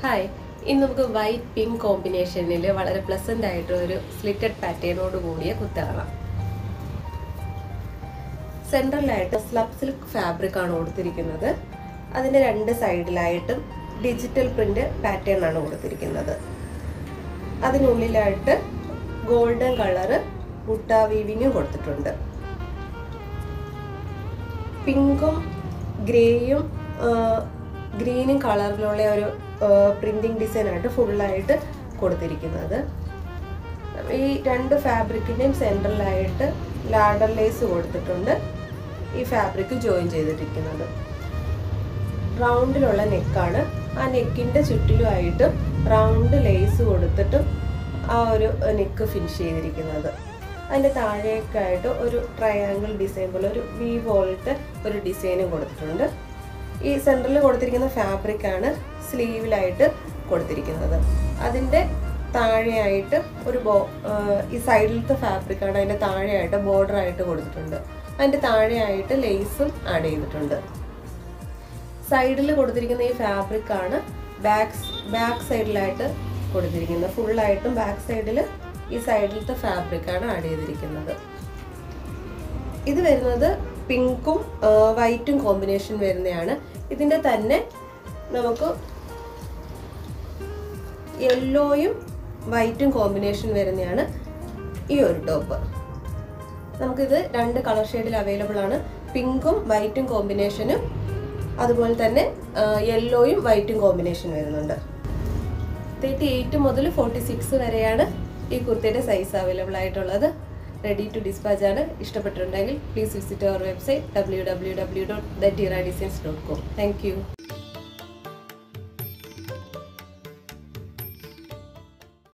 hi ഇന്ന് നമുക്ക് white pink കോമ്പിനേഷനിൽ വളരെ പ്ലസന്റ് ആയിട്ട് ഒരു സ്ലിറ്റഡ് പാറ്റേണോട് കൂടിയ കുത്ത കാണാം സെൻട്രലായിട്ട് സ്ലബ് സിൽക്ക് ഫാബ്രിക് ആണ് കൊടുത്തിരിക്കുന്നത് അതിൻ്റെ രണ്ട് സൈഡിലായിട്ടും ഡിജിറ്റൽ പ്രിന്റ് പാറ്റേൺ ആണ് കൊടുത്തിരിക്കുന്നത് അതിനുള്ളിലായിട്ട് ഗോൾഡൻ കളറ് ബുട്ട വീവിങ്ങും കൊടുത്തിട്ടുണ്ട് പിങ്കും ഗ്രേയും ഗ്രീനും കളറിലുള്ള ഒരു പ്രിന്റിംഗ് ഡിസൈനായിട്ട് ഫുള്ളായിട്ട് കൊടുത്തിരിക്കുന്നത് ഈ രണ്ട് ഫാബ്രിക്കിൻ്റെയും സെൻട്രലായിട്ട് ലാഡർ ലേസ് കൊടുത്തിട്ടുണ്ട് ഈ ഫാബ്രിക് ജോയിൻ ചെയ്തിരിക്കുന്നത് റൗണ്ടിലുള്ള നെക്കാണ് ആ നെക്കിൻ്റെ ചുറ്റിലുമായിട്ട് റൗണ്ട് ലേസ് കൊടുത്തിട്ടും ആ ഒരു നെക്ക് ഫിനിഷ് ചെയ്തിരിക്കുന്നത് അതിൻ്റെ താഴേക്കായിട്ട് ഒരു ട്രയാങ്കിൾ ഡിസൈൻ പോലെ ഒരു വി പോലത്തെ ഒരു ഡിസൈനും കൊടുത്തിട്ടുണ്ട് ഈ സെൻറ്ററിൽ കൊടുത്തിരിക്കുന്ന ഫാബ്രിക്കാണ് സ്ലീവിലായിട്ട് കൊടുത്തിരിക്കുന്നത് അതിൻ്റെ താഴെയായിട്ട് ഒരു ബോ ഈ സൈഡിലത്തെ ഫാബ്രിക്കാണ് അതിൻ്റെ താഴെയായിട്ട് ബോർഡർ ആയിട്ട് കൊടുത്തിട്ടുണ്ട് അതിൻ്റെ താഴെയായിട്ട് ലേസും ആഡ് ചെയ്തിട്ടുണ്ട് സൈഡിൽ കൊടുത്തിരിക്കുന്ന ഈ ഫാബ്രിക്കാണ് ബാക്ക് ബാക്ക് സൈഡിലായിട്ട് കൊടുത്തിരിക്കുന്നത് ഫുള്ളായിട്ടും ബാക്ക് സൈഡിൽ ഈ സൈഡിലത്തെ ഫാബ്രിക്കാണ് ആഡ് ചെയ്തിരിക്കുന്നത് ഇത് വരുന്നത് പിങ്കും വൈറ്റും കോമ്പിനേഷൻ വരുന്നതാണ് ഇതിൻ്റെ തന്നെ നമുക്ക് യെല്ലോയും വൈറ്റും കോമ്പിനേഷൻ വരുന്നതാണ് ഈ ഒരു ടോപ്പ് നമുക്കിത് രണ്ട് കളർ ഷെയ്ഡിൽ അവൈലബിൾ ആണ് പിങ്കും വൈറ്റും കോമ്പിനേഷനും അതുപോലെ തന്നെ യെല്ലോയും വൈറ്റും കോമ്പിനേഷൻ വരുന്നുണ്ട് തേർട്ടി എയ്റ്റ് മുതൽ ഫോർട്ടി സിക്സ് വരെയാണ് ഈ കുർത്തിയുടെ സൈസ് അവൈലബിൾ ആയിട്ടുള്ളത് റെഡി ടു ഡിസ്പാച്ച് ആണ് ഇഷ്ടപ്പെട്ടിട്ടുണ്ടെങ്കിൽ please visit our website W W W dot the designs dot com thank U